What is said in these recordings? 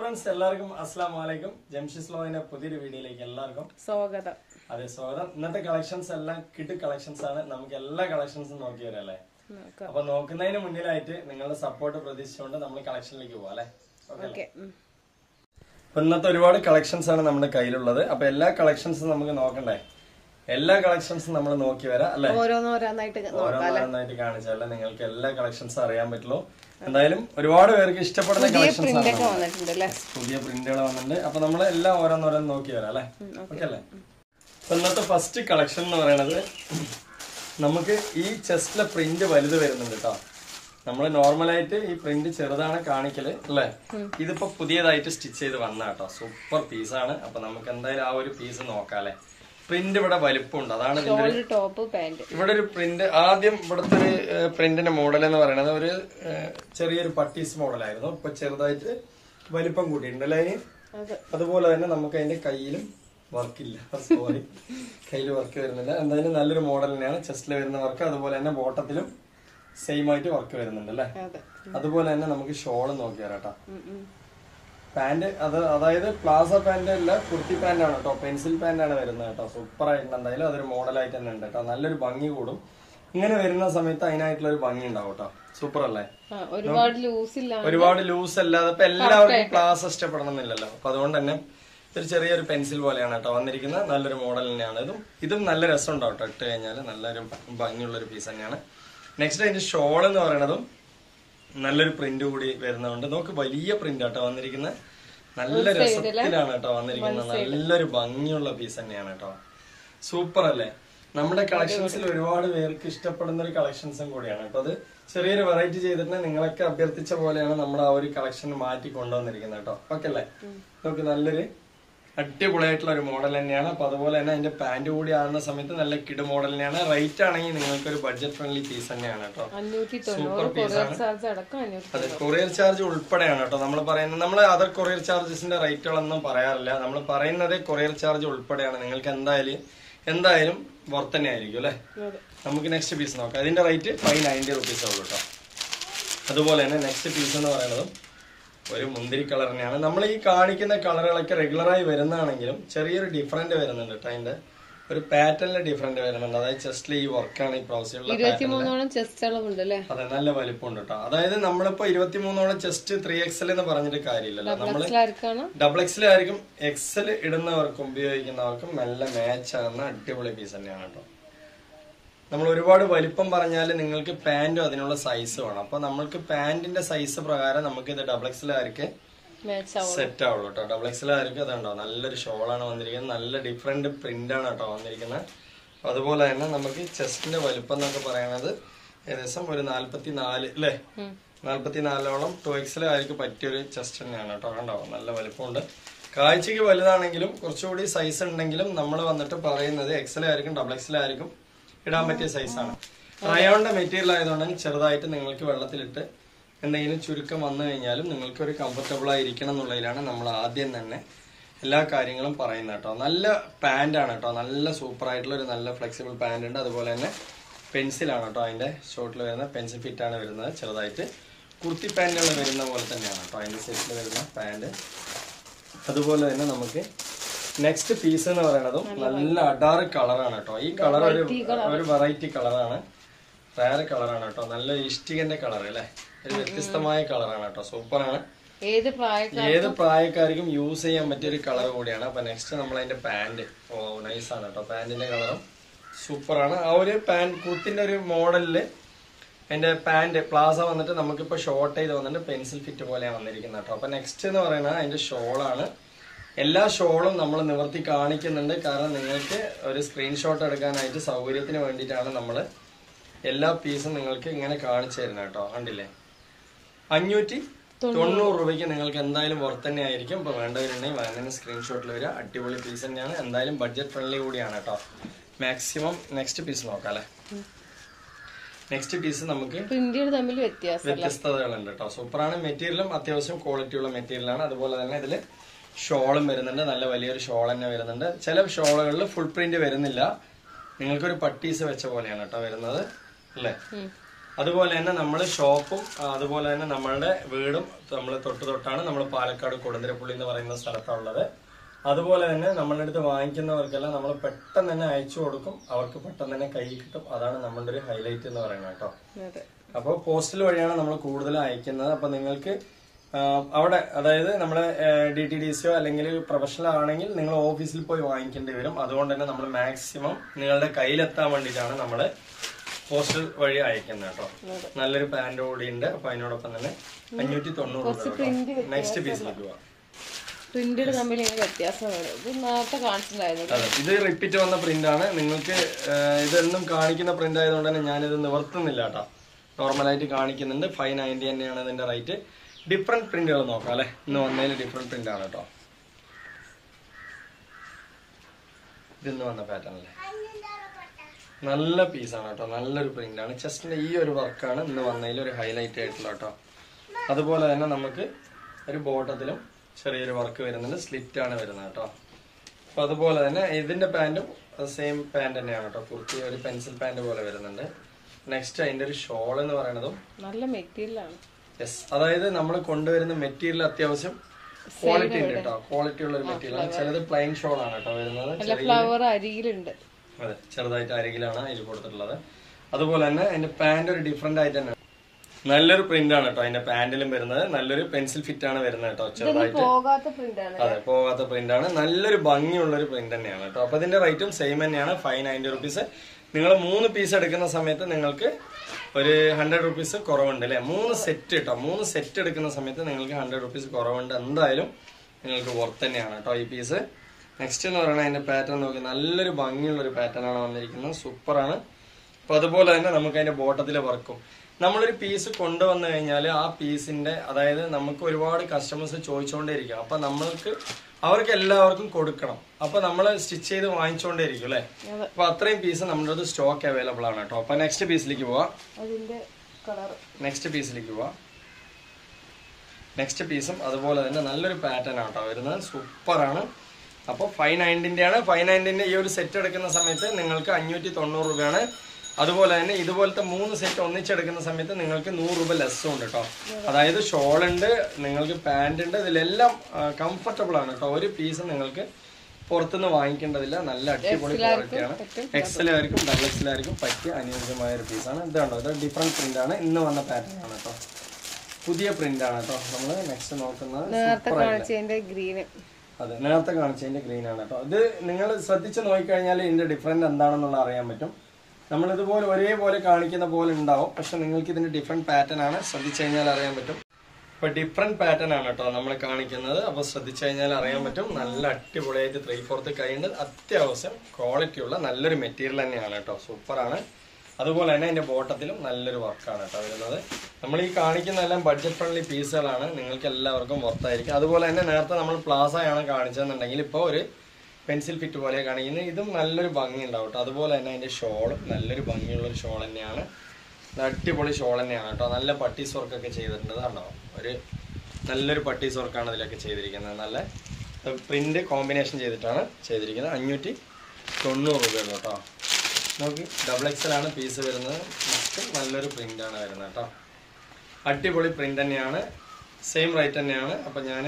Friends എല്ലാവർക്കും അസ്സാം വലൈക്കും ജംഷിസ് ലോയിന്റെ പുതിയൊരു വീഡിയോയിലേക്ക് എല്ലാവർക്കും സ്വാഗതം അതെ സ്വാഗതം ഇന്നത്തെ കളക്ഷൻസ് എല്ലാം കിഡ് കളക്ഷൻസ് ആണ് നമുക്ക് എല്ലാ കളക്ഷൻസും നോക്കി വരാം അല്ലേ നോക്കാം അപ്പൊ നോക്കുന്നതിന് മുന്നിലായിട്ട് നിങ്ങളുടെ സപ്പോർട്ട് പ്രതീക്ഷിച്ചുകൊണ്ട് നമ്മൾ കളക്ഷനിലേക്ക് പോവാം അല്ലേ ഓക്കെ ഓക്കെ അപ്പൊ ഇന്നത്തെ ഒരുപാട് കളക്ഷൻസ് ആണ് നമ്മുടെ കയ്യിലുള്ളത് അപ്പൊ എല്ലാ കളക്ഷൻസും നമുക്ക് നോക്കണ്ടേ എല്ലാ കളക്ഷൻസും നമ്മൾ നോക്കി വരാം അല്ലെ ഓരോന്നോരോന്നായിട്ട് നോക്കാം ഓരോന്നായിട്ട് കാണിച്ചാലേ നിങ്ങൾക്ക് എല്ലാ കളക്ഷൻസും അറിയാൻ പറ്റുള്ളൂ എന്തായാലും ഒരുപാട് പേർക്ക് ഇഷ്ടപ്പെടുന്ന കളക്ഷൻസ് പ്രിന്റ് ആണ് ഒക്കെ വന്നിട്ടുണ്ട് അല്ലേ പുതിയ പ്രിന്റുകൾ വന്നിട്ടുണ്ട് അപ്പൊ നമ്മൾ എല്ലാം ഓരോന്നോരോന്ന് നോക്കി വരാം അല്ലെ ഓക്കെ അല്ലേ അപ്പൊ ഇന്നത്തെ ഫസ്റ്റ് കളക്ഷൻ എന്ന് പറയുന്നത് നമുക്ക് ഈ ചെസ്റ്റിലെ പ്രിന്റ് വലുത് വരുന്നുണ്ട് കേട്ടോ നമ്മൾ നോർമലായിട്ട് ഈ പ്രിന്റ് ചെറുതാണ് കാണിക്കല് അല്ലേ ഇതിപ്പോ പുതിയതായിട്ട് സ്റ്റിച്ച് ചെയ്ത് വന്ന കേട്ടോ സൂപ്പർ പീസാണ് അപ്പൊ നമുക്ക് എന്തായാലും ആ ഒരു പീസ് നോക്കാം അല്ലെ പ്രിന്റ് ഇവിടെ വലിപ്പമുണ്ട് അതാണ് ഇതിന്റെ ഒരു ഒരു ടോപ്പ് പാന്റ് ഇവിടെ ഒരു പ്രിന്റ് ആദ്യം ഇവിടുത്തെ ഒരു പ്രിന്റിന്റെ മോഡൽ എന്ന് പറയുന്നത് ഒരു ഏഹ്, ചെറിയൊരു പട്ടീസ് മോഡലായിരുന്നു ഇപ്പൊ ചെറുതായിട്ട് വലിപ്പം കൂട്ടിയിട്ടുണ്ട് അല്ലേ അതിന് അതെ അതുപോലെ തന്നെ നമുക്ക് അതിന്റെ കയ്യിലും വർക്കില്ല സോറി കയ്യിൽ വർക്ക് വരുന്നില്ല എന്തായാലും നല്ലൊരു മോഡൽ തന്നെയാണ് ചെസ്റ്റിൽ വരുന്ന വർക്ക് അതുപോലെ തന്നെ ബോട്ടത്തിലും സെയിം ആയിട്ട് വർക്ക് വരുന്നുണ്ട് അല്ലേ അതെ അതുപോലെ തന്നെ നമുക്ക് ഷോള് നോക്കി വരാട്ടോ ഉം, ഉം. പാന്റ് അത് അതായത് പ്ലാസ പാന്റ് അല്ല കുർത്തി പാന്റ് ആണ് കേട്ടോ പെൻസിൽ പാന്റ് ആണ് വരുന്നത് കേട്ടോ സൂപ്പർ ആയിട്ടുണ്ട് എന്തായാലും അതൊരു മോഡലായിട്ട് തന്നെ ഉണ്ട് കേട്ടോ നല്ലൊരു ഭംഗി കൂടും ഇങ്ങനെ വരുന്ന സമയത്ത് അതിനായിട്ടുള്ള ഒരു ഭംഗി ഉണ്ടാവും കേട്ടോ സൂപ്പർ അല്ലേ ആ, ഒരുപാട് ലൂസ് ഇല്ല ഒരുപാട് ലൂസ് അല്ലാതെ ഇപ്പൊ എല്ലാവർക്കും ക്ലാസ് ഇഷ്ടപ്പെടണം എന്നില്ലല്ലോ അപ്പൊ അതുകൊണ്ട് തന്നെ ഒരു ചെറിയൊരു പെൻസിൽ പോലെയാണ് കേട്ടോ വന്നിരിക്കുന്നത് നല്ലൊരു മോഡൽ തന്നെയാണ് ഇതും ഇതും നല്ല രസം ഉണ്ടാവും കേട്ടോ ഇട്ട് കഴിഞ്ഞാൽ നല്ലൊരു ഭംഗിയുള്ള ഒരു പീസ് തന്നെയാണ് നെക്സ്റ്റ് അതിന്റെ ഷോൾ എന്ന് പറയുന്നതും നല്ലൊരു പ്രിന്റ് കൂടി വരുന്നതുകൊണ്ട് നമുക്ക് വലിയ പ്രിന്റ് ആട്ടോ വന്നിരിക്കുന്നത് നല്ല രസത്തിലാണ് കേട്ടോ വന്നിരിക്കുന്നത് നല്ലൊരു ഭംഗിയുള്ള പീസ് തന്നെയാണ് കേട്ടോ സൂപ്പർ അല്ലേ നമ്മുടെ കളക്ഷൻസിൽ ഒരുപാട് പേർക്ക് ഇഷ്ടപ്പെടുന്ന ഒരു കളക്ഷൻസും കൂടിയാണ് കേട്ടോ അത് ചെറിയൊരു വെറൈറ്റി ചെയ്തിട്ട് നിങ്ങളൊക്കെ അഭ്യർത്ഥിച്ച പോലെയാണ് നമ്മൾ ആ ഒരു കളക്ഷൻ മാറ്റി കൊണ്ടുവന്നിരിക്കുന്നത് കേട്ടോ ഓക്കെ അല്ലേ നമുക്ക് നല്ലൊരു അടിപൊളിയായിട്ടുള്ള ഒരു മോഡൽ തന്നെയാണ് അപ്പൊ അതുപോലെ തന്നെ അതിന്റെ പാന്റ് കൂടി ആകുന്ന സമയത്ത് നല്ല കിഡ് മോഡൽ തന്നെയാണ് റേറ്റ് ആണെങ്കിൽ നിങ്ങൾക്ക് ഒരു ബഡ്ജറ്റ് ഫ്രണ്ട്ലി പീസ് തന്നെയാണ് കേട്ടോ അഞ്ഞൂറ്റി സൂപ്പർ തൊണ്ണൂറ് പീസ് കൊറിയർ ആണ് ചാർജ് അടക്കം അഞ്ഞൂറ്റി അതെ കൊറിയർ ചാർജ് ഉൾപ്പെടെയാണ് കേട്ടോ നമ്മൾ പറയുന്നത് നമ്മൾ അതർ കൊറിയർ ചാർജസിന്റെ റേറ്റുകളൊന്നും പറയാറില്ല നമ്മൾ പറയുന്നത് കൊറിയർ ചാർജ് ഉൾപ്പെടെയാണ് നിങ്ങൾക്ക് എന്തായാലും എന്തായാലും വർത്ത് തന്നെ ആയിരിക്കും അല്ലേ അതെ നമുക്ക് നെക്സ്റ്റ് പീസ് നോക്കാം അതിന്റെ റേറ്റ് ഫൈവ് നയൻറ്റി റുപ്പീസ് ഉള്ളൂ കേട്ടോ അതുപോലെ തന്നെ നെക്സ്റ്റ് പീസ് എന്ന് പറയുന്നതും ഒരു മുന്തിരി കളർ തന്നെയാണ് നമ്മൾ ഈ കാണിക്കുന്ന കളറുകളൊക്കെ റെഗുലറായി വരുന്നതാണെങ്കിലും ചെറിയൊരു ഡിഫറൻറ്റ് വരുന്നുണ്ട് കേട്ടോ അതിന്റെ ഒരു പാറ്റേണിൽ ഡിഫറൻറ്റ് വരുന്നുണ്ട് അതായത് ചെസ്റ്റിൽ ഈ വർക്കാണ് ഈ പ്രാവശ്യമുള്ള ഇരുപത്തിമൂന്നോളം ചെസ്റ്റ് അളവുണ്ട് അല്ലേ അതെ നല്ല വലിപ്പമുണ്ട് കേട്ടോ അതായത് നമ്മളിപ്പോ ഇരുപത്തിമൂന്നോളം ചെസ്റ്റ് ത്രീ എക്സൽ എന്ന് പറഞ്ഞിട്ട് കാര്യമില്ലല്ലോ നമ്മള് ആർക്കാണ് ഡബിൾ എക്സലായിരിക്കും എക്സൽ ഇടുന്നവർക്കും ഉപയോഗിക്കുന്നവർക്കും നല്ല മാച്ച് ആകുന്ന അടിപൊളി പീസ് തന്നെയാണ് കേട്ടോ നമ്മൾ ഒരുപാട് വലിപ്പം പറഞ്ഞാൽ നിങ്ങൾക്ക് പാന്റും അതിനുള്ള സൈസ് വേണം അപ്പൊ നമ്മൾക്ക് പാന്റിന്റെ സൈസ് പ്രകാരം നമുക്ക് ഇത് ഡബിൾ എക്സലായിരിക്കും മാച്ച് ആവും സെറ്റ് ആവുള്ളൂ കേട്ടോ ഡബിൾ എക്സലായിരിക്കും അതുണ്ടോ നല്ലൊരു ഷോളാണ് വന്നിരിക്കുന്നത് നല്ല ഡിഫറെന്റ് പ്രിന്റ് ആണ് കേട്ടോ വന്നിരിക്കുന്നത് അപ്പൊ അതുപോലെ തന്നെ നമുക്ക് ചെസ്റ്റിന്റെ വലിപ്പം എന്നൊക്കെ പറയുന്നത് ഏകദേശം ഒരു നാല്പത്തി നാല് അല്ലേ ഉം. നാല്പത്തി നാലോളം ടു എക്സിലായിരിക്കും പറ്റിയൊരു ചെസ്റ്റ് തന്നെയാണ് കേട്ടോ കണ്ടോ നല്ല വലിപ്പമുണ്ട് കാഴ്ചക്ക് വലുതാണെങ്കിലും കുറച്ചുകൂടി സൈസ് ഉണ്ടെങ്കിലും നമ്മൾ വന്നിട്ട് പറയുന്നത് എക്സലായിരിക്കും ഡബിൾ എക്സലായിരിക്കും ഇടാൻ പറ്റിയ സൈസാണ് റയോണിന്റെ മെറ്റീരിയൽ ആയതുകൊണ്ട് ചെറുതായിട്ട് നിങ്ങൾക്ക് വെള്ളത്തിലിട്ട് എന്തെങ്കിലും ചുരുക്കം വന്നു കഴിഞ്ഞാലും നിങ്ങൾക്ക് ഒരു കംഫർട്ടബിൾ ആയിരിക്കണം എന്നുള്ളതിലാണ് നമ്മൾ ആദ്യം തന്നെ എല്ലാ കാര്യങ്ങളും പറയുന്നത് കേട്ടോ നല്ല പാന്റ് ആണ് കേട്ടോ നല്ല സൂപ്പർ ആയിട്ടുള്ള ഒരു നല്ല ഫ്ലെക്സിബിൾ പാന്റ് ഉണ്ട് അതുപോലെ തന്നെ പെൻസിലാണ് കേട്ടോ അതിന്റെ ഷോർട്ടിൽ വരുന്ന പെൻസിൽ ഫിറ്റ് ആണ് വരുന്നത് ചെറുതായിട്ട് കുർത്തി പാന്റുകൾ വരുന്ന പോലെ തന്നെയാണ് കേട്ടോ അതിന്റെ സെറ്റിൽ വരുന്ന പാന്റ് അതുപോലെ തന്നെ നമുക്ക് നെക്സ്റ്റ് പീസ് എന്ന് പറയുന്നതും നല്ല അഡാറ് കളറാണ് കേട്ടോ ഈ കളർ ഒരു ഒരു വെറൈറ്റി കളറാണ് റയർ കളറാണ് കേട്ടോ നല്ല ഇഷ്ടികന്റെ കളർ അല്ലേ ഒരു വ്യത്യസ്തമായ കളറാണ് കേട്ടോ സൂപ്പറാണ് ഏത് പ്രായക്കാർ ഏത് പ്രായക്കാർക്കും യൂസ് ചെയ്യാൻ പറ്റിയ ഒരു കളർ കൂടിയാണ് അപ്പൊ നെക്സ്റ്റ് നമ്മൾ അതിന്റെ പാന്റ് ഓ നൈസ് ആണ് കേട്ടോ പാന്റിന്റെ കളറും സൂപ്പറാണ് ആ ഒരു പാന്റ് കുത്തിന്റെ ഒരു മോഡലില് അതിന്റെ പാന്റ് പ്ലാസ വന്നിട്ട് നമുക്കിപ്പോ ഷോർട്ട് ചെയ്ത് വന്നിട്ട് പെൻസിൽ ഫിറ്റ് പോലെയാണ് വന്നിരിക്കുന്നത് കേട്ടോ അപ്പൊ നെക്സ്റ്റ് എന്ന് പറയുന്നത് അതിന്റെ ഷോളാണ് എല്ലാ ഷോളും നമ്മൾ നിവർത്തി കാണിക്കുന്നുണ്ട് കാരണം നിങ്ങൾക്ക് ഒരു സ്ക്രീൻഷോട്ട് എടുക്കാനായിട്ട് സൗകര്യത്തിന് വേണ്ടിയിട്ടാണ് നമ്മൾ എല്ലാ പീസും നിങ്ങൾക്ക് ഇങ്ങനെ കാണിച്ചു തരുന്നത് കേട്ടോ കണ്ടില്ലേ അഞ്ഞൂറ്റി തൊണ്ണൂറ് രൂപയ്ക്ക് നിങ്ങൾക്ക് എന്തായാലും വർത്ത് തന്നെ ആയിരിക്കും ഇപ്പൊ വേണ്ടവരുണ്ടെങ്കിൽ വേണ്ടതിന് സ്ക്രീൻഷോട്ടിൽ വരിക അടിപൊളി പീസ് തന്നെയാണ് എന്തായാലും ബഡ്ജറ്റ് ഫ്രണ്ട്ലി കൂടിയാണ് കേട്ടോ മാക്സിമം നെക്സ്റ്റ് പീസ് നോക്കാം അല്ലേ നെക്സ്റ്റ് പീസ് നമുക്ക് പ്രിന്റുകൾ തമ്മിൽ വ്യത്യാസം വ്യത്യസ്തതകളുണ്ട് കേട്ടോ സൂപ്പറാണ് മെറ്റീരിയലും അത്യാവശ്യം ക്വാളിറ്റി ഉള്ള മെറ്റീരിയലാണ് അതുപോലെ തന്നെ ഇതിൽ ഷോളും വരുന്നുണ്ട് നല്ല വലിയൊരു ഷോൾ തന്നെ വരുന്നുണ്ട് ചില ഷോളുകളിൽ ഫുൾ പ്രിന്റ് വരുന്നില്ല നിങ്ങൾക്കൊരു പട്ടീസ് വെച്ച പോലെയാണ് കേട്ടോ വരുന്നത് അല്ലേ ഉം. അതുപോലെ തന്നെ നമ്മൾ ഷോപ്പും ആ, അതുപോലെ തന്നെ നമ്മളുടെ വീടും നമ്മൾ തൊട്ട് തൊട്ടാണ് നമ്മൾ പാലക്കാട് കൊടുന്തിരപ്പള്ളി എന്ന് പറയുന്ന സ്ഥലത്താണുള്ളത് അതുപോലെ തന്നെ നമ്മളുടെ അടുത്ത് വാങ്ങിക്കുന്നവർക്കെല്ലാം നമ്മൾ പെട്ടെന്ന് തന്നെ അയച്ചു കൊടുക്കും അവർക്ക് പെട്ടെന്ന് തന്നെ കയ്യിൽ കിട്ടും അതാണ് നമ്മളുടെ ഒരു ഹൈലൈറ്റ് എന്ന് പറയുന്നത് കേട്ടോ അതെ അപ്പോൾ പോസ്റ്റൽ വഴിയാണ് നമ്മൾ കൂടുതൽ അയക്കുന്നത് അപ്പോൾ നിങ്ങൾക്ക് ആ, അവിടെ അതായത് നമ്മുടെ ഡി ടി ഡി സിയോ അല്ലെങ്കിൽ പ്രൊഫഷണൽ ആണെങ്കിൽ നിങ്ങൾ ഓഫീസിൽ പോയി വാങ്ങിക്കേണ്ടി വരും അതുകൊണ്ട് തന്നെ നമ്മൾ മാക്സിമം നിങ്ങളുടെ കയ്യിലെത്താൻ വേണ്ടിയിട്ടാണ് നമ്മൾ പോസ്റ്റൽ വഴി അയക്കുന്നത് കേട്ടോ നല്ലൊരു പാൻറ് കൂടി ഉണ്ട് അപ്പൊ അതിനോടൊപ്പം തന്നെ അഞ്ഞൂറ്റി തൊണ്ണൂറ് രൂപ നെക്സ്റ്റ് പീസിലേക്ക് പോവാം പ്രിന്റഡ് തമ്മിൽ ഇങ്ങനെ വ്യത്യാസമാണ് ഇത് നേരത്തെ കാണിച്ചിട്ടുണ്ടായിരുന്നു അതെ ഇത് റിപ്പീറ്റ് വന്ന പ്രിന്റ് ആണ് നിങ്ങൾക്ക് ഇതെന്നും കാണിക്കുന്ന പ്രിന്റ് ആയതുകൊണ്ട് തന്നെ ഞാനിത് നിവർത്തുന്നില്ല കേട്ടോ നോർമലായിട്ട് കാണിക്കുന്നുണ്ട് ഫൈവ് നയൻറ്റി തന്നെയാണ് ഇതിന്റെ റേറ്റ് ഡിഫറെന്റ് പ്രിന്റുകൾ നോക്കാം അല്ലെ ഇന്ന് വന്നതിൽ ഡിഫറെന്റ് പ്രിന്റ് ആണ് കേട്ടോ ഇതിന്ന് വന്ന പാറ്റേൺ അല്ലേ നല്ല പീസാണ് കേട്ടോ നല്ലൊരു പ്രിന്റ് ആണ് ചെസ്റ്റിന്റെ ഈ ഒരു വർക്കാണ് ഇന്ന് വന്നതിൽ ഒരു ഹൈലൈറ്റ് ആയിട്ടുള്ള കേട്ടോ അതുപോലെ തന്നെ നമുക്ക് ഒരു ബോട്ടത്തിലും ചെറിയൊരു വർക്ക് വരുന്നുണ്ട് സ്ലിറ്റ് ആണ് വരുന്നത് കേട്ടോ അപ്പൊ അതുപോലെ തന്നെ ഇതിന്റെ പാന്റും സെയിം പാന്റ് തന്നെയാണ് കേട്ടോ കുർത്തി ഒരു പെൻസിൽ പാന്റ് പോലെ വരുന്നുണ്ട് നെക്സ്റ്റ് അതിന്റെ ഒരു ഷോൾ എന്ന് പറയുന്നതും നല്ല മെറ്റീരിയലാണ് യെസ് അതായത് നമ്മൾ കൊണ്ടുവരുന്ന മെറ്റീരിയൽ അത്യാവശ്യം ക്വാളിറ്റി ഉണ്ട് കേട്ടോ ക്വാളിറ്റി ഉള്ള ഒരു മെറ്റീരിയൽ ആണ് ചിലത് പ്ലെയിൻ ഷോൾ ആണ് കേട്ടോ വരുന്നത് നല്ല ഫ്ലവർ അരിയിലുണ്ട് അതെ ചെറുതായിട്ട് അരികിലാണ് അതിൽ കൊടുത്തിട്ടുള്ളത് അതുപോലെ തന്നെ അതിന്റെ പാന്റ് ഒരു ഡിഫറെന്റ് ആയിട്ട് തന്നെ നല്ലൊരു പ്രിന്റ് ആണ് കേട്ടോ അതിന്റെ പാന്റിലും വരുന്നത് നല്ലൊരു പെൻസിൽ ഫിറ്റ് ആണ് വരുന്നത് കേട്ടോ ചെറുതായിട്ട് പോകാത്ത പ്രിന്റാണ് അതെ പോകാത്ത പ്രിന്റ് ആണ് നല്ലൊരു ഭംഗിയുള്ള ഒരു പ്രിന്റ് തന്നെയാണ് കേട്ടോ അപ്പൊ ഇതിന്റെ റേറ്റും സെയിം തന്നെയാണ് ഫൈവ് നയൻറ്റി റുപ്പീസ് നിങ്ങൾ മൂന്ന് പീസ് എടുക്കുന്ന സമയത്ത് നിങ്ങൾക്ക് ഒരു ഹൺഡ്രഡ് റുപ്പീസ് കുറവുണ്ട് അല്ലെ മൂന്ന് സെറ്റ് കേട്ടോ മൂന്ന് സെറ്റ് എടുക്കുന്ന സമയത്ത് നിങ്ങൾക്ക് ഹൺഡ്രഡ് റുപ്പീസ് കുറവുണ്ട് എന്തായാലും നിങ്ങൾക്ക് വർത്ത് തന്നെയാണ് കേട്ടോ ഈ പീസ് നെക്സ്റ്റ് എന്ന് പറയുന്നത് അതിന്റെ പാറ്റേൺ നോക്കി നല്ലൊരു ഭംഗിയുള്ള ഒരു പാറ്റേൺ ആണ് വന്നിരിക്കുന്നത് സൂപ്പറാണ് അപ്പൊ അതുപോലെ തന്നെ നമുക്ക് അതിന്റെ ബോട്ടത്തിലെ വർക്കും നമ്മളൊരു പീസ് കൊണ്ടുവന്നു കഴിഞ്ഞാൽ ആ പീസിന്റെ അതായത് നമുക്ക് ഒരുപാട് കസ്റ്റമേഴ്സ് ചോദിച്ചുകൊണ്ടേയിരിക്കും അപ്പൊ നമ്മൾക്ക് അവർക്ക് എല്ലാവർക്കും കൊടുക്കണം അപ്പൊ നമ്മൾ സ്റ്റിച്ച് ചെയ്ത് വാങ്ങിച്ചുകൊണ്ടേയിരിക്കും അല്ലെ അതെ. അപ്പൊ അത്രയും പീസ് നമ്മുടെ അടുത്ത് സ്റ്റോക്ക് അവൈലബിൾ ആണ് കേട്ടോ അപ്പൊ നെക്സ്റ്റ് പീസിലേക്ക് പോവാം അതിന്റെ കളർ നെക്സ്റ്റ് പീസിലേക്ക് പോവാം നെക്സ്റ്റ് പീസും അതുപോലെ തന്നെ നല്ലൊരു പാറ്റേൺ ആട്ടോ വരുന്നത് സൂപ്പറാണ് അപ്പോൾ ഫൈവ് നയൻറ്റിൻ്റെ ആണ് ഫൈവ് നയൻറ്റിൻ്റെ ഈ ഒരു സെറ്റ് എടുക്കുന്ന സമയത്ത് നിങ്ങൾക്ക് അഞ്ഞൂറ്റി തൊണ്ണൂറ് രൂപയാണ് അതുപോലെ തന്നെ ഇതുപോലത്തെ മൂന്ന് സെറ്റ് ഒന്നിച്ചെടുക്കുന്ന സമയത്ത് നിങ്ങൾക്ക് നൂറ് രൂപ ലെസ്സും ഉണ്ട് കേട്ടോ അതായത് ഷോൾ ഉണ്ട് നിങ്ങൾക്ക് പാൻറ് ഉണ്ട് ഇതിലെല്ലാം കംഫർട്ടബിൾ ആണ് കേട്ടോ ഒരു പീസ് നിങ്ങൾക്ക് പുറത്തുനിന്ന് വാങ്ങിക്കേണ്ടതില്ല നല്ല അടിപൊളി ക്വാളിറ്റിയാണ് എക്സൽ ആയിരിക്കും ഡബിൾ എക്സൽ ആയിരിക്കും പറ്റിയ അനുയോജ്യമായ ഒരു പീസാണ് ഇതാണോ ഇത് ഡിഫറെന്റ് പ്രിന്റ് ആണ് ഇന്ന് വന്ന പാറ്റേൺ ആണ് കേട്ടോ പുതിയ പ്രിന്റ് ആണ് കേട്ടോ നമ്മൾ നെക്സ്റ്റ് നോക്കുന്നത് നേരത്തെ കാണിച്ചതിന്റെ ഗ്രീന് അതെ നേരത്തെ കാണിച്ചതിന്റെ ഗ്രീൻ ആണ് കേട്ടോ ഇത് നിങ്ങൾ ശ്രദ്ധിച്ച് നോക്കിക്കഴിഞ്ഞാൽ ഇതിന്റെ ഡിഫറെന്റ് എന്താണെന്നുള്ള അറിയാൻ പറ്റും നമ്മൾ ഇതുപോലെ ഒരേപോലെ കാണിക്കുന്ന പോലെ ഉണ്ടാവും പക്ഷെ നിങ്ങൾക്ക് ഇതിന്റെ ഡിഫറെന്റ് പാറ്റേൺ ആണ് ശ്രദ്ധിച്ചു കഴിഞ്ഞാൽ അറിയാൻ പറ്റും ഇപ്പൊ ഡിഫറെന്റ് പാറ്റേൺ ആണ് കേട്ടോ നമ്മൾ കാണിക്കുന്നത് അപ്പൊ ശ്രദ്ധിച്ചു കഴിഞ്ഞാൽ അറിയാൻ പറ്റും നല്ല അടിപൊളിയായിട്ട് ത്രീ ഫോർത്ത് കൈയുണ്ട് അത്യാവശ്യം ക്വാളിറ്റി ഉള്ള നല്ലൊരു മെറ്റീരിയൽ തന്നെയാണ് കേട്ടോ സൂപ്പറാണ് അതുപോലെ തന്നെ അതിന്റെ ബോട്ടത്തിലും നല്ലൊരു വർക്കാണ് കേട്ടോ വരുന്നത് നമ്മൾ ഈ കാണിക്കുന്ന എല്ലാം ബഡ്ജറ്റ് ഫ്രണ്ട്ലി പീസുകളാണ് നിങ്ങൾക്ക് എല്ലാവർക്കും വർത്തായിരിക്കും അതുപോലെ തന്നെ നേരത്തെ നമ്മൾ പ്ലാസയാണ് കാണിച്ചതെന്നുണ്ടെങ്കിൽ ഇപ്പോൾ ഒരു പെൻസിൽ ഫിറ്റ് പോലെ കാണിക്കുന്നത് ഇതും നല്ലൊരു ഭംഗി ഉണ്ടാവും കേട്ടോ അതുപോലെ തന്നെ അതിന്റെ ഷോളും നല്ലൊരു ഭംഗിയുള്ള ഒരു ഷോൾ തന്നെയാണ് ഇത് അടിപൊളി ഷോൾ തന്നെയാണ് കേട്ടോ നല്ല പട്ടീസ് വർക്കൊക്കെ ചെയ്തിട്ടുണ്ട് കണ്ടോ ഒരു നല്ലൊരു പട്ടീസ് വർക്കാണ് ഇതിലൊക്കെ ചെയ്തിരിക്കുന്നത് നല്ല പ്രിന്റ് കോമ്പിനേഷൻ ചെയ്തിട്ടാണ് ചെയ്തിരിക്കുന്നത് അഞ്ഞൂറ്റി തൊണ്ണൂറ് രൂപയുള്ളൂ കേട്ടോ നോക്കി ഡബിൾ എക്സൽ ആണ് പീസ് വരുന്നത് നെക്സ്റ്റ് നല്ലൊരു പ്രിന്റ് ആണ് വരുന്നത് കേട്ടോ അടിപൊളി പ്രിന്റ് തന്നെയാണ് സെയിം റേറ്റ് തന്നെയാണ് അപ്പം ഞാൻ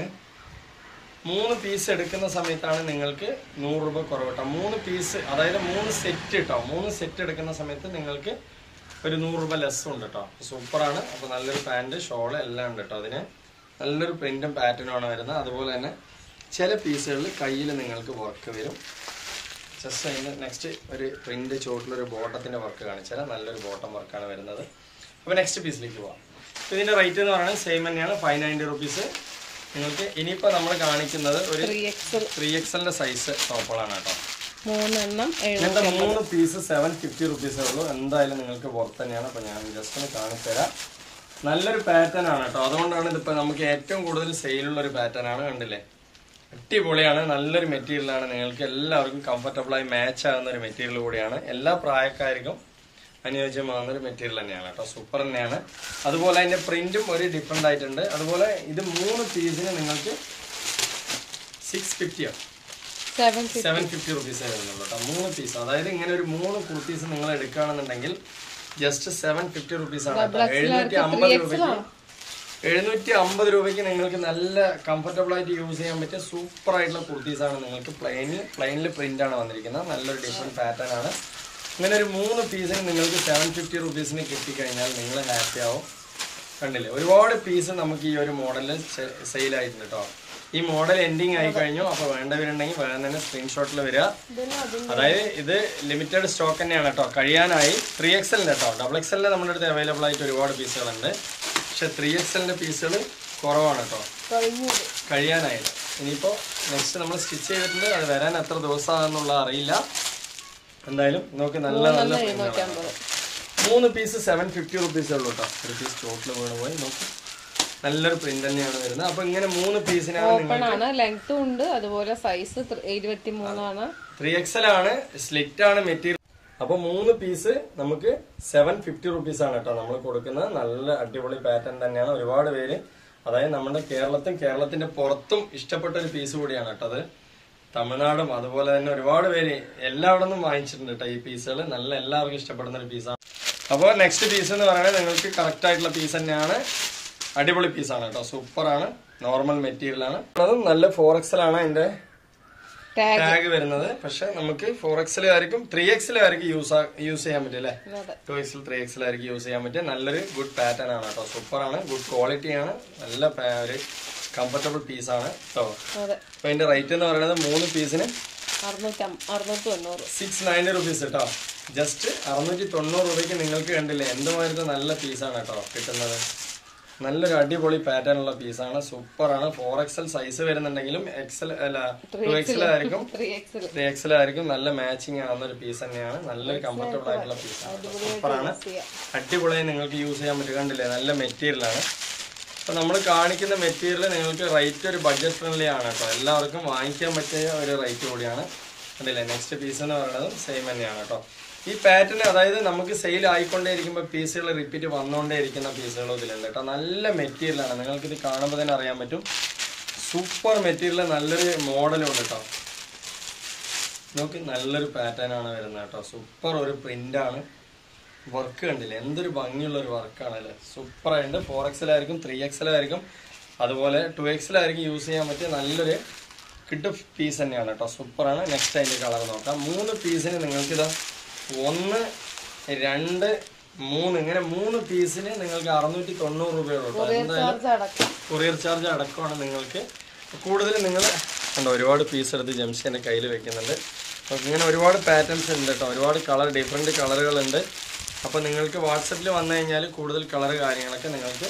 മൂന്ന് പീസ് എടുക്കുന്ന സമയത്താണ് നിങ്ങൾക്ക് നൂറ് രൂപ കുറവ് കേട്ടോ മൂന്ന് പീസ് അതായത് മൂന്ന് സെറ്റ് കേട്ടോ മൂന്ന് സെറ്റ് എടുക്കുന്ന സമയത്ത് നിങ്ങൾക്ക് ഒരു നൂറ് രൂപ ലെസ് ഉണ്ട് കേട്ടോ സൂപ്പറാണ് അപ്പോൾ നല്ലൊരു പാൻറ് ഷോള് എല്ലാം ഉണ്ട് കേട്ടോ അതിന് നല്ലൊരു പ്രിന്റും പാറ്റേണും ആണ് വരുന്നത് അതുപോലെ തന്നെ ചില പീസുകളിൽ കയ്യിൽ നിങ്ങൾക്ക് വർക്ക് വരും ജസ്റ്റ് അതിന് നെക്സ്റ്റ് ഒരു പ്രിന്റ് ചോട്ടിലൊരു ബോട്ടത്തിന്റെ വർക്ക് കാണിച്ചാൽ നല്ലൊരു ബോട്ടം വർക്കാണ് വരുന്നത് അപ്പോൾ നെക്സ്റ്റ് പീസിലേക്ക് പോവാം അപ്പോൾ ഇതിന്റെ റേറ്റ് എന്ന് പറയുന്നത് സെയിം തന്നെയാണ് ഫൈവ് നയൻറ്റി റുപ്പീസ് നിങ്ങൾക്ക് ഇനിയിപ്പോൾ നമ്മൾ കാണിക്കുന്നത് ഒരു ത്രീ എക്സൽ ത്രീ എക്സലിന്റെ സൈസ് ടോപ്പുകളാണ് കേട്ടോ മൂന്നെണ്ണം എഴുപത് ഇങ്ങനത്തെ മൂന്ന് പീസ് സെവൻ ഫിഫ്റ്റി റുപ്പീസേ ഉള്ളൂ എന്തായാലും നിങ്ങൾക്ക് പുറത്ത് തന്നെയാണ് അപ്പോൾ ഞാൻ ജസ്റ്റ് ഒന്ന് കാണിച്ചു തരാം നല്ലൊരു പാറ്റേൺ ആണ് കേട്ടോ അതുകൊണ്ടാണ് ഇതിപ്പോൾ നമുക്ക് ഏറ്റവും കൂടുതൽ സെയിലുള്ള ഒരു പാറ്റേൺ ആണ് കണ്ടില്ലേ അടിപൊളിയാണ് നല്ലൊരു മെറ്റീരിയൽ ആണ് നിങ്ങൾക്ക് എല്ലാവർക്കും comfortable ആയി മാച്ച് ആകുന്ന ഒരു മെറ്റീരിയൽ കൂടിയാണ് എല്ലാ പ്രായക്കാർക്കും അനുയോജ്യമാകുന്ന ഒരു മെറ്റീരിയൽ തന്നെയാണ് കേട്ടോ സൂപ്പർ തന്നെയാണ് അതുപോലെ അതിന്റെ പ്രിന്റും ഒരു ഡിഫറെന്റ് ആയിട്ടുണ്ട് അതുപോലെ ഇത് മൂന്ന് പീസിന് നിങ്ങൾക്ക് സിക്സ് ഫിഫ്റ്റിയോ സെവൻ സെവൻ ഫിഫ്റ്റി റുപ്പീസേ വരുന്നുള്ളൂ കേട്ടോ മൂന്ന് പീസ് അതായത് ഇങ്ങനെ ഒരു മൂന്ന് കുർത്തീസ് നിങ്ങൾ എടുക്കുകയാണെന്നുണ്ടെങ്കിൽ ജസ്റ്റ് സെവൻ ഫിഫ്റ്റി റുപ്പീസ് ആണ് കേട്ടോ. എഴുന്നൂറ്റി അമ്പത് രൂപയ്ക്ക് എഴുന്നൂറ്റി അമ്പത് രൂപയ്ക്ക് നിങ്ങൾക്ക് നല്ല കംഫർട്ടബിൾ ആയിട്ട് യൂസ് ചെയ്യാൻ പറ്റിയ സൂപ്പർ ആയിട്ടുള്ള കുർത്തീസ് ആണ് നിങ്ങൾക്ക് പ്ലെയിനിൽ പ്ലെയിനിൽ പ്രിന്റ് ആണ് വന്നിരിക്കുന്നത് നല്ലൊരു ഡിഫറെന്റ് പാറ്റേൺ ആണ് ഇങ്ങനെ ഒരു മൂന്ന് പീസിന് നിങ്ങൾക്ക് സെവൻ ഫിഫ്റ്റി റുപ്പീസിന് കിട്ടിക്കഴിഞ്ഞാൽ നിങ്ങൾ ഹാപ്പി ആവും കണ്ടില്ലേ ഒരുപാട് പീസ് നമുക്ക് ഈ ഒരു മോഡലിൽ സെയിൽ ആയിട്ടുണ്ട് കേട്ടോ ഈ മോഡൽ എൻഡിങ് ആയി കഴിഞ്ഞു അപ്പൊ വേണ്ടവരുണ്ടെങ്കിൽ വേഗം തന്നെ സ്ക്രീൻഷോട്ടിൽ വരിക ഇതെല്ലാം അതിന് അതായത് ഇത് ലിമിറ്റഡ് സ്റ്റോക്ക് തന്നെയാണ് കേട്ടോ കഴിയാനായി ത്രീ എക്സലിന്റെ കേട്ടോ ഡബിൾ എക്സലിന്റെ നമ്മുടെ അടുത്ത് അവൈലബിൾ ആയിട്ട് ഒരുപാട് പീസുകളുണ്ട് പക്ഷെ ത്രീ എക്സലിന്റെ പീസുകൾ കുറവാണ് കേട്ടോ കഴിഞ്ഞത് കഴിയാനായില്ല ഇനിയിപ്പോൾ നെക്സ്റ്റ് നമ്മൾ സ്റ്റിച്ച് ചെയ്തിട്ടുണ്ട് അത് വരാൻ എത്ര ദിവസമാണെന്നുള്ള അറിയില്ല എന്തായാലും നമുക്ക് നല്ല നല്ല print കളാണ്. മൂന്ന് പീസ് സെവൻ ഫിഫ്റ്റി റുപ്പീസേ ഉള്ളൂ കേട്ടോ ഒരു പീസ് ചോട്ടിൽ വീണ് പോയി നോക്കി നല്ലൊരു പ്രിന്റ് തന്നെയാണ് വരുന്നത് അപ്പൊ ഇങ്ങനെ മൂന്ന് പീസിനാണ് നിങ്ങൾ ഓപ്പൺ ആണ് ലെങ്ത്തും ഉണ്ട് അതുപോലെ സൈസ് ഇരുപത്തി മൂന്നാണ് ത്രീ എക്സൽ ആണ് സ്ലിറ്റ് ആണ് മെറ്റീരിയൽ അപ്പൊ മൂന്ന് പീസ് നമുക്ക് സെവൻ ഫിഫ്റ്റി റുപ്പീസ് ആണ് കേട്ടോ നമ്മൾ കൊടുക്കുന്നത് നല്ല അടിപൊളി പാറ്റേൺ തന്നെയാണ് ഒരുപാട് പേര് അതായത് നമ്മുടെ കേരളത്തും കേരളത്തിന്റെ പുറത്തും ഇഷ്ടപ്പെട്ട ഒരു പീസ് കൂടിയാണ് കേട്ടോ അത് തമിഴ്നാടും അതുപോലെ തന്നെ ഒരുപാട് പേര് എല്ലാവിടെ നിന്നും വാങ്ങിച്ചിട്ടുണ്ട് കേട്ടോ ഈ പീസുകൾ നല്ല എല്ലാവർക്കും ഇഷ്ടപ്പെടുന്ന ഒരു പീസാണ് അപ്പോൾ നെക്സ്റ്റ് പീസ് എന്ന് പറയുന്നത് നിങ്ങൾക്ക് കറക്റ്റ് ആയിട്ടുള്ള പീസ് തന്നെയാണ് അടിപൊളി പീസാണ് കേട്ടോ സൂപ്പറാണ് നോർമൽ മെറ്റീരിയൽ ആണ് അതും നല്ല ഫോർ എക്സൽ ആണ് അതിന്റെ ടാഗ് ടാഗ് വരുന്നത് പക്ഷെ നമുക്ക് ഫോർ എക്സിലായിരിക്കും ത്രീ എക്സിലായിരിക്കും യൂസ് യൂസ് ചെയ്യാൻ പറ്റും അല്ലേ അതെ ടു എക്സിൽ ത്രീ എക്സിലായിരിക്കും യൂസ് ചെയ്യാൻ പറ്റിയ നല്ലൊരു ഗുഡ് പാറ്റേൺ ആണ് കേട്ടോ സൂപ്പർ ആണ് ഗുഡ് ക്വാളിറ്റി ആണ് നല്ല പാ- ഒരു കംഫർട്ടബിൾ പീസ് ആണ് കേട്ടോ അതെ അപ്പൊ അതിന്റെ റേറ്റ് എന്ന് പറയുന്നത് മൂന്ന് പീസിന് അറുന്നൂറ്റി അം- അറുന്നൂറ്റി തൊണ്ണൂറ് സിക്സ് നയൻറ്റി റുപ്പീസ് കേട്ടോ ജസ്റ്റ് അറുന്നൂറ്റി തൊണ്ണൂറ് രൂപയ്ക്ക് നിങ്ങൾക്ക് കണ്ടില്ലേ എന്തുമാതിരത്തെ നല്ല പീസാണ് കേട്ടോ കിട്ടുന്നത് നല്ലൊരു അടിപൊളി പാറ്റേൺ ഉള്ള പീസാണ് സൂപ്പർ ആണ് ഫോർ എക്സൽ സൈസ് വരുന്നുണ്ടെങ്കിലും എക്സൽ അല്ല ടു എക്സൽ ആയിരിക്കും ത്രീ എക്സിൽ ത്രീ എക്സലായിരിക്കും നല്ല മാച്ചിങ് ആവുന്ന ഒരു പീസ് തന്നെയാണ് നല്ലൊരു കംഫർട്ടബിൾ ആയിട്ടുള്ള പീസാണ് സൂപ്പറാണ് അടിപൊളിയായി നിങ്ങൾക്ക് യൂസ് ചെയ്യാൻ പറ്റും കണ്ടില്ലേ നല്ല മെറ്റീരിയൽ ആണ് അപ്പൊ നമ്മൾ കാണിക്കുന്ന മെറ്റീരിയൽ നിങ്ങൾക്ക് റേറ്റ് ഒരു ബഡ്ജറ്റ് ഫ്രണ്ട്ലി ആണ് കേട്ടോ എല്ലാവർക്കും വാങ്ങിക്കാൻ പറ്റിയ ഒരു റേറ്റ് കൂടിയാണ് കണ്ടില്ലേ നെക്സ്റ്റ് പീസ് എന്ന് പറയുന്നത് സെയിം തന്നെയാണ് കേട്ടോ ഈ പാറ്റേൺ അതായത് നമുക്ക് സെയിൽ ആയിക്കൊണ്ടേ ഇരിക്കുമ്പോൾ പീസുകൾ റിപ്പീറ്റ് വന്നുകൊണ്ടേ ഇരിക്കുന്ന പീസുകളും ഇതിലുണ്ട് കേട്ടോ നല്ല മെറ്റീരിയൽ ആണ് നിങ്ങൾക്ക് ഇത് കാണുമ്പോൾ തന്നെ അറിയാൻ പറ്റും സൂപ്പർ മെറ്റീരിയൽ നല്ലൊരു മോഡലും ഉണ്ട് കേട്ടോ നോക്ക് നല്ലൊരു പാറ്റേൺ ആണ് വരുന്നത് കേട്ടോ സൂപ്പർ ഒരു പ്രിന്റ് ആണ് വർക്ക് കണ്ടില്ലേ എന്തൊരു ഭംഗിയുള്ള ഒരു വർക്കാണ് അല്ലേ സൂപ്പർ ആയിട്ട് ഫോർ എക്സലായിരിക്കും ത്രീ എക്സലായിരിക്കും അതുപോലെ ടു എക്സലായിരിക്കും യൂസ് ചെയ്യാൻ പറ്റിയ നല്ലൊരു കിഡ് പീസ് തന്നെയാണ് കേട്ടോ സൂപ്പറാണ് നെക്സ്റ്റ് അതിന്റെ കളർ നോക്കാം മൂന്ന് പീസിന് നിങ്ങൾക്ക് ഇതാ ഒന്ന് രണ്ട് മൂന്ന് ഇങ്ങനെ മൂന്ന് പീസിന് നിങ്ങൾക്ക് അറുന്നൂറ്റി തൊണ്ണൂറ് രൂപയുള്ളൂ കേട്ടോ എന്തായാലും ചാർജ് അടക്കം കൊറിയർ ചാർജ് അടക്കമാണ് നിങ്ങൾക്ക് കൂടുതൽ നിങ്ങൾ കണ്ടോ ഒരുപാട് പീസ് എടുത്ത് ജംഷി എൻ്റെ കയ്യിൽ വെക്കുന്നുണ്ട് അപ്പോൾ ഇങ്ങനെ ഒരുപാട് പാറ്റേൺസ് ഉണ്ട് കേട്ടോ ഒരുപാട് കളർ ഡിഫറെൻറ്റ് കളറുകളുണ്ട് അപ്പോൾ നിങ്ങൾക്ക് വാട്സപ്പിൽ വന്നു കഴിഞ്ഞാൽ കൂടുതൽ കളർ കാര്യങ്ങളൊക്കെ നിങ്ങൾക്ക്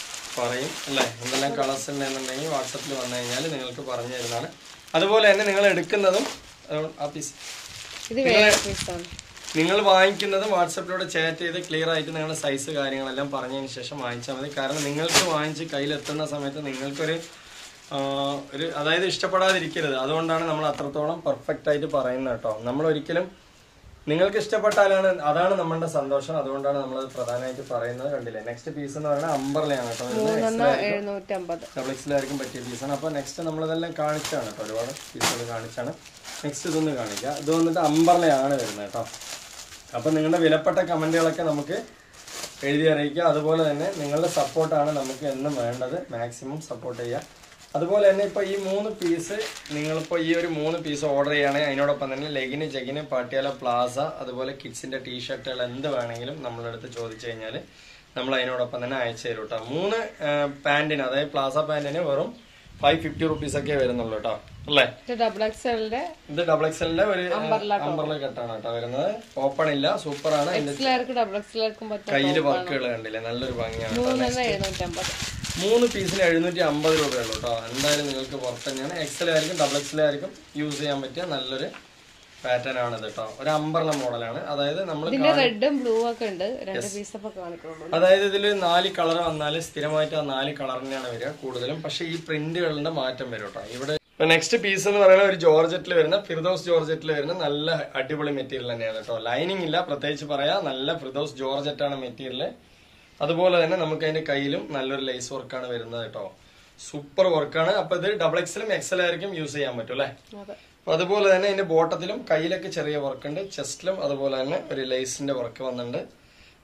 പറയും അല്ലേ എന്തെല്ലാം കളേഴ്സ് ഉണ്ടെന്നുണ്ടെങ്കിൽ വാട്സപ്പിൽ വന്നു കഴിഞ്ഞാൽ നിങ്ങൾക്ക് പറഞ്ഞു തരുന്നതാണ് അതുപോലെ തന്നെ നിങ്ങൾ എടുക്കുന്നതും അതുകൊണ്ട് ആ പീസ് ഇത് വേറെ പീസാണ് നിങ്ങൾ വാങ്ങിക്കുന്നതും വാട്സപ്പിലൂടെ ചാറ്റ് ചെയ്ത് ക്ലിയർ ആയിട്ട് നിങ്ങളുടെ സൈസ് കാര്യങ്ങളെല്ലാം പറഞ്ഞതിന് ശേഷം വാങ്ങിച്ചാൽ മതി കാരണം നിങ്ങൾക്ക് വാങ്ങിച്ച് കയ്യിലെത്തുന്ന സമയത്ത് നിങ്ങൾക്കൊരു ആ, ഒരു അതായത് ഇഷ്ടപ്പെടാതിരിക്കരുത് അതുകൊണ്ടാണ് നമ്മൾ അത്രത്തോളം പെർഫെക്റ്റ് ആയിട്ട് പറയുന്നത് കേട്ടോ നമ്മൾ ഒരിക്കലും നിങ്ങൾക്ക് ഇഷ്ടപ്പെട്ടാലാണ് അതാണ് നമ്മളുടെ സന്തോഷം അതുകൊണ്ടാണ് നമ്മളത് പ്രധാനമായിട്ട് പറയുന്നത് കണ്ടില്ലേ നെക്സ്റ്റ് പീസ് എന്ന് പറയുന്നത് അമ്പർലയാണ് കേട്ടോ വരുന്നത് മൂന്നെണ്ണം എഴുന്നൂറ്റി അമ്പത് ഡബിൾ എക്സിലായിരിക്കും പറ്റിയ പീസാണ് അപ്പോൾ നെക്സ്റ്റ് നമ്മളിതെല്ലാം കാണിച്ചാണ് കേട്ടോ ഒരുപാട് പീസുകൾ കാണിച്ചാണ് നെക്സ്റ്റ് ഇതൊന്ന് കാണിക്കുക ഇത് വന്നിട്ട് അമ്പർലയാണ് വരുന്നത് കേട്ടോ അപ്പോൾ നിങ്ങളുടെ വിലപ്പെട്ട കമൻറ്റുകളൊക്കെ നമുക്ക് എഴുതി അറിയിക്കുക അതുപോലെ തന്നെ നിങ്ങളുടെ സപ്പോർട്ടാണ് നമുക്ക് എന്നും വേണ്ടത് മാക്സിമം സപ്പോർട്ട് ചെയ്യുക അതുപോലെ തന്നെ ഇപ്പോൾ ഈ മൂന്ന് പീസ് നിങ്ങളിപ്പോൾ ഈ ഒരു മൂന്ന് പീസ് ഓർഡർ ചെയ്യുകയാണെങ്കിൽ അതിനോടൊപ്പം തന്നെ ലെഗിന് ജഗിന് പാട്ടിയാല പ്ലാസ അതുപോലെ കിഡ്സിൻ്റെ ടീഷർട്ടുകൾ എന്ത് വേണമെങ്കിലും നമ്മളടുത്ത് ചോദിച്ചു കഴിഞ്ഞാൽ നമ്മൾ അതിനോടൊപ്പം തന്നെ അയച്ചു തരും കേട്ടോ മൂന്ന് പാൻറ്റിന് അതായത് പ്ലാസ പാൻറ്റിന് വെറും ഫൈവ് ഫിഫ്റ്റി റുപ്പീസ് ഒക്കെ വരുന്നുള്ളൂ കേട്ടോ അല്ലേ ഇത് ഡബിൾ എക്സലിന്റെ ഇത് ഡബിൾ എക്സലിന്റെ ഒരു അമ്പർല കെട്ടാണ് കേട്ടോ വരുന്നത് ഓപ്പൺ ഇല്ല സൂപ്പർ ആണ് അതിന്റെ എക്സലാർക്കും ഡബിൾ എക്സലാർക്കും പറ്റും കയ്യില് വർക്കുകൾ കണ്ടില്ലേ നല്ലൊരു ഭംഗിയാണ് കേട്ടോ. മൂന്നെണ്ണം എഴുന്നൂറ്റി അമ്പത് മൂന്ന് പീസിന് എഴുന്നൂറ്റി അമ്പത് രൂപയുള്ളൂ കേട്ടോ എന്തായാലും നിങ്ങൾക്ക് പുറത്ത് തന്നെയാണ് എക്സലായിരിക്കും ഡബിൾ എക്സലായിരിക്കും യൂസ് ചെയ്യാൻ പറ്റിയ നല്ലൊരു പാറ്റേൺ ആണ് ഇത് കേട്ടോ ഒരു അമ്പർല മോഡലാണ് അതായത് നമ്മൾ ഇതിന്റെ റെഡും ബ്ലൂ ഒക്കെ ഉണ്ട് രണ്ട് പീസ് അപ്പൊ കാണിക്കുള്ളൂ അതായത് ഇതിൽ നാല് കളർ വന്നാൽ സ്ഥിരമായിട്ട് ആ നാല് കളർ തന്നെയാണ് വരിക കൂടുതലും പക്ഷെ ഈ പ്രിന്റുകളുടെ മാറ്റം വരും കേട്ടോ ഇവിടെ നെക്സ്റ്റ് പീസ് എന്ന് പറയുന്നത് ഒരു ജോർജറ്റിൽ വരുന്ന ഫിർദോസ് ജോർജറ്റിൽ വരുന്ന നല്ല അടിപൊളി മെറ്റീരിയൽ തന്നെയാണ് കേട്ടോ ലൈനിങ് ഇല്ല പ്രത്യേകിച്ച് പറയാ നല്ല ഫിർദോസ് ജോർജറ്റ് ആണ് മെറ്റീരിയൽ അതുപോലെ തന്നെ നമുക്ക് അതിന്റെ കയ്യിലും നല്ലൊരു ലേസ് വർക്കാണ് വരുന്നത് കേട്ടോ സൂപ്പർ വർക്കാണ് അപ്പൊ ഇത് ഡബിൾ എക്സലും എക്സൽ ആയിരിക്കും യൂസ് ചെയ്യാൻ പറ്റും അല്ലേ അതെ അപ്പൊ അതുപോലെ തന്നെ ഇതിന്റെ ബോട്ടത്തിലും കയ്യിലൊക്കെ ചെറിയ വർക്ക് ഉണ്ട് ചെസ്റ്റിലും അതുപോലെ തന്നെ ഒരു ലേസിന്റെ വർക്ക് വന്നിട്ടുണ്ട്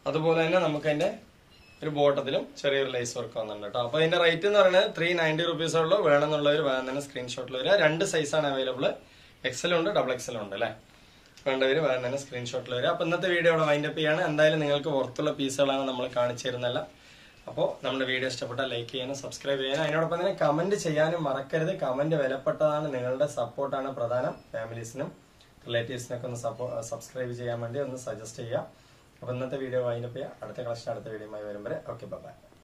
അതുപോലെ തന്നെ നമുക്ക് അതിന്റെ ഒരു ബോട്ടത്തിലും ചെറിയൊരു ലൈസ് വർക്ക് വന്നിട്ടുണ്ട് കേട്ടോ അപ്പൊ അതിന്റെ റേറ്റ് എന്ന് പറയുന്നത് ത്രീ നയൻറ്റി റുപ്പീസ് ഉള്ളൂ വേണമെന്നുള്ളവർ വേഗം തന്നെ സ്ക്രീൻഷോട്ടിൽ വരിക രണ്ട് സൈസാണ് അവൈലബിൾ എക്സലും ഉണ്ട് ഡബിൾ എക്സലും ഉണ്ട് അല്ലേ വേണ്ടവര് വേഗം തന്നെ സ്ക്രീൻഷോട്ടിൽ വരിക അപ്പൊ ഇന്നത്തെ വീഡിയോ ഇവിടെ വൈൻഡപ്പ് ചെയ്യാണ് എന്തായാലും നിങ്ങൾക്ക് പുറത്തുള്ള പീസുകളാണ് നമ്മൾ കാണിച്ചു തരുന്നല്ല അപ്പോൾ നമ്മുടെ വീഡിയോ ഇഷ്ടപ്പെട്ടാൽ ലൈക്ക് ചെയ്യാനും സബ്സ്ക്രൈബ് ചെയ്യാനും അതിനോടൊപ്പം തന്നെ കമന്റ് ചെയ്യാനും മറക്കരുത് കമന്റ് വിലപ്പെട്ടതാണ് നിങ്ങളുടെ സപ്പോർട്ടാണ് പ്രധാനം ഫാമിലീസിനും റിലേറ്റീവ്സിനൊക്കെ ഒന്ന് സബ്സ്ക്രൈബ് ചെയ്യാൻ വേണ്ടി ഒന്ന് സജസ്റ്റ് ചെയ്യുക അപ്പൊ ഇന്നത്തെ വീഡിയോ വൈൻഡപ്പ് ചെയ്യുക അടുത്ത കളക്ഷൻ അടുത്ത വീഡിയോയുമായി വരും വരെ ഓക്കെ ബൈ